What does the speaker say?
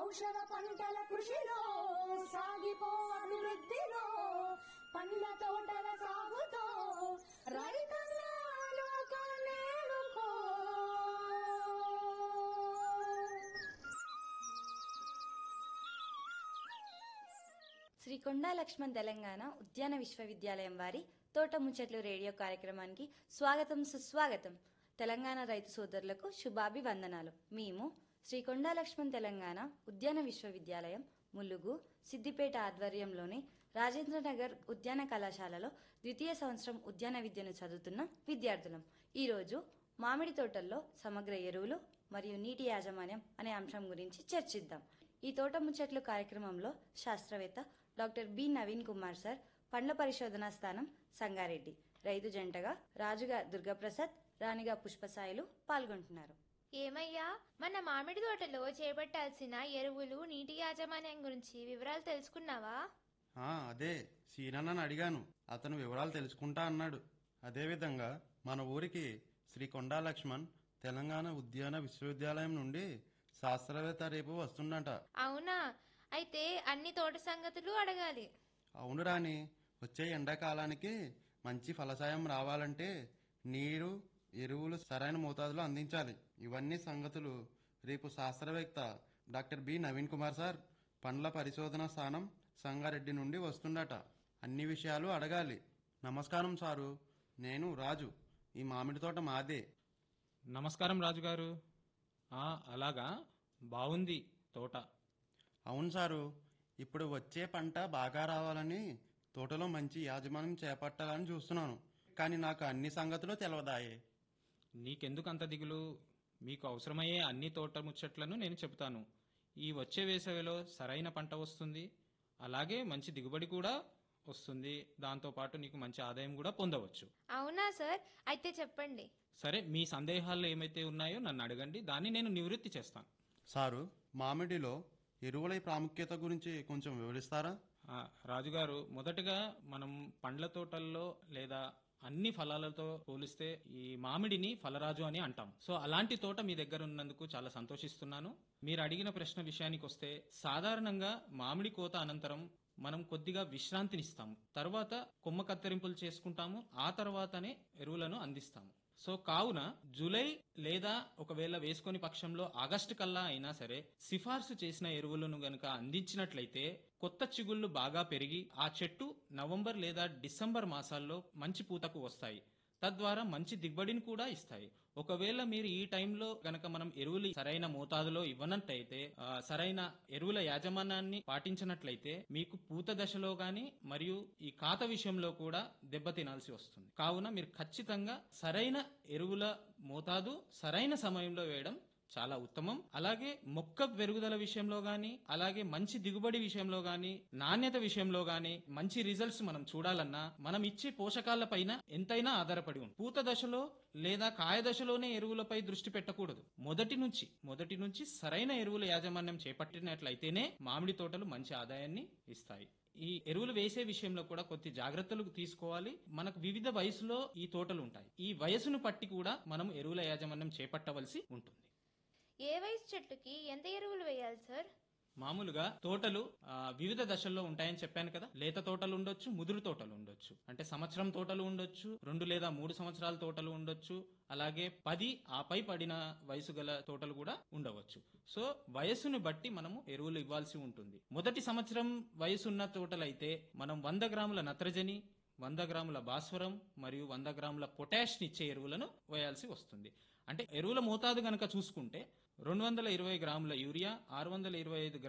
ఔషధ పంటల కృషిలో సాగిపో అభివృద్ధిలో పండ్ల తోటల సాగుతో రైతన్నా లోకాన్నే ఏలుకో. శ్రీ కొండా లక్ష్మణ్ తెలంగాణ ఉద్యాన విశ్వవిద్యాలయం వారి తోట ముచ్చట్లు రేడియో కార్యక్రమానికి స్వాగతం సుస్వాగతం తెలంగాణ రైతు సోదరులకు శుభాభివందనాలు మేము శ్రీ కొండా లక్ష్మణ్ తెలంగాణ ఉద్యాన విశ్వవిద్యాలయం ములుగు సిద్దిపేట ఆధ్వర్యంలోని రాజేంద్రనగర్ ఉద్యాన కళాశాలలో ద్వితీయ సంవత్సరం ఉద్యాన విద్యను చదువుతున్న విద్యార్థులం ఈరోజు మామిడి తోటల్లో సమగ్ర ఎరువులు మరియు నీటి యాజమాన్యం అనే అంశం గురించి చర్చిద్దాం ఈ తోట ముచ్చట్లు కార్యక్రమంలో శాస్త్రవేత్త doctor B Naveen Kumar sir పండ్ల పరిశోధనా స్థానం సంగారెడ్డి రైతు జంటగా రాజుగా దుర్గాప్రసాద్ రాణిగా పుష్పసాయిలు పాల్గొంటున్నారు ఏమయ్యా మన మామిడి తోటలో చేపట్టాల్సిన ఎరువులు నీటి యాజమాన్యం గురించి వివరాలు తెలుసుకున్నావా ఆ, అదే సీనన్నని అడిగాను అతను వివరాలు తెలుసుకుంటా అన్నాడు అదేవిధంగా మన ఊరికి శ్రీ కొండా లక్ష్మణ్ తెలంగాణ ఉద్యాన విశ్వవిద్యాలయం నుండి శాస్త్రవేత్త రేపు వస్తుండట అవునా అయితే అన్ని తోట సంగతులు అడగాలి అవును రాని వచ్చే ఎండాకాలానికి మంచి ఫలసాయం రావాలంటే నీరు ఎరువులు సరైన మోతాదులో అందించాలి ఇవన్నీ సంగతులు రేపు శాస్త్రవేత్త doctor B Naveen Kumar sir పండ్ల పరిశోధన స్థానం సంగారెడ్డి నుండి వస్తుండట అన్ని విషయాలు అడగాలి నమస్కారం సారు నేను రాజు ఈ మామిడి తోట మాదే నమస్కారం రాజుగారు ఆ, అలాగా బాగుంది తోట అవును సారు ఇప్పుడు వచ్చే పంట బాగా రావాలని తోటలో మంచి యాజమాన్యం చేపట్టాలని చూస్తున్నాను కానీ నాకు అన్ని సంగతులు తెలవదాయే నీకెందుకు అంత దిగులు మీకు అవసరమయ్యే అన్ని తోట ముచ్చట్లను నేను చెబుతాను ఈ వచ్చే వేసవిలో సరైన పంట వస్తుంది అలాగే మంచి దిగుబడి కూడా వస్తుంది దాంతోపాటు నీకు మంచి ఆదాయం కూడా పొందవచ్చు అవునా సార్ అయితే చెప్పండి సరే మీ సందేహాలు ఏమైతే ఉన్నాయో నన్ను అడగండి దాన్ని నేను నివృత్తి చేస్తాను సారు మామిడిలో ఎరువుల ప్రాముఖ్యత గురించి కొంచెం వివరిస్తారా ఆ, రాజుగారు మొదటగా మనం పండ్ల తోటల్లో లేదా అన్ని ఫలాలతో పోలిస్తే ఈ మామిడిని ఫలరాజు అని అంటాం సో అలాంటి తోట మీ దగ్గర ఉన్నందుకు చాలా సంతోషిస్తున్నాను మీరు అడిగిన ప్రశ్న విషయానికి వస్తే సాధారణంగా మామిడి కోత అనంతరం మనం కొద్దిగా విశ్రాంతినిస్తాము తర్వాత కొమ్మ కత్తిరింపులు చేసుకుంటాము ఆ తర్వాతనే ఎరువులను అందిస్తాము సో కావున జూలై లేదా ఒకవేళ వేసుకొని పక్షంలో ఆగస్టు కల్లా అయినా సరే సిఫార్సు చేసిన ఎరువులను గనుక అందించినట్లయితే కొత్త చిగుళ్ళు బాగా పెరిగి ఆ చెట్టు నవంబర్ లేదా డిసెంబర్ మాసాల్లో మంచి పూతకు వస్తాయి తద్వారా మంచి దిగుబడిని కూడా ఇస్తాయి ఒకవేళ మీరు ఈ టైంలో గనక మనం ఎరువులు సరైన మోతాదులో ఇవ్వనట్టయితే ఆ, సరైన ఎరువుల యాజమాన్యాన్ని పాటించినట్లయితే మీకు పూత దశలో గాని మరియు ఈ కాత విషయంలో కూడా దెబ్బతినాల్సి వస్తుంది కావున మీరు ఖచ్చితంగా సరైన ఎరువుల మోతాదు సరైన సమయంలో వేయడం చాలా ఉత్తమం అలాగే మొక్క పెరుగుదల విషయంలో గాని అలాగే మంచి దిగుబడి విషయంలో గాని నాణ్యత విషయంలో గాని మంచి రిజల్ట్స్ మనం చూడాలన్నా మనం ఇచ్చే పోషకాల పైన ఎంతైనా ఆధారపడి ఉంది పూత దశలో లేదా కాయ దశలోనే ఎరువులపై దృష్టి పెట్టకూడదు మొదటి నుంచి మొదటి నుంచి సరైన ఎరువుల యాజమాన్యం చేపట్టినట్లయితేనే మామిడి తోటలు మంచి ఆదాయాన్ని ఇస్తాయి ఈ ఎరువులు వేసే విషయంలో కూడా కొద్ది జాగ్రత్తలు తీసుకోవాలి మనకు వివిధ వయసులో ఈ తోటలు ఉంటాయి ఈ వయసును పట్టి కూడా మనం ఎరువుల యాజమాన్యం చేపట్టవలసి ఉంటుంది ఏ వయసు చెట్లుకి ఎంత ఎరువులు వేయాలి సార్ మామూలుగా తోటలు ఆ, వివిధ దశల్లో ఉంటాయని చెప్పాను కదా లేత తోటలు ఉండొచ్చు ముదురు తోటలు ఉండొచ్చు అంటే సంవత్సరం తోటలు ఉండొచ్చు రెండు లేదా మూడు సంవత్సరాల తోటలు ఉండొచ్చు అలాగే పది ఆపై పడిన వయసు గల తోటలు కూడా ఉండవచ్చు సో వయసును బట్టి మనము ఎరువులు ఇవ్వాల్సి ఉంటుంది మొదటి సంవత్సరం వయసున్న తోటలైతే మనం వంద గ్రాముల నత్రజని వంద గ్రాముల భాస్వరం మరియు వంద గ్రాముల పొటాష్ ఇచ్చే ఎరువులను వేయాల్సి వస్తుంది అంటే ఎరువుల మోతాదు గనక చూసుకుంటే రెండు వందల ఇరవై గ్రాముల యూరియా ఆరు వందల ఇరవై ఐదు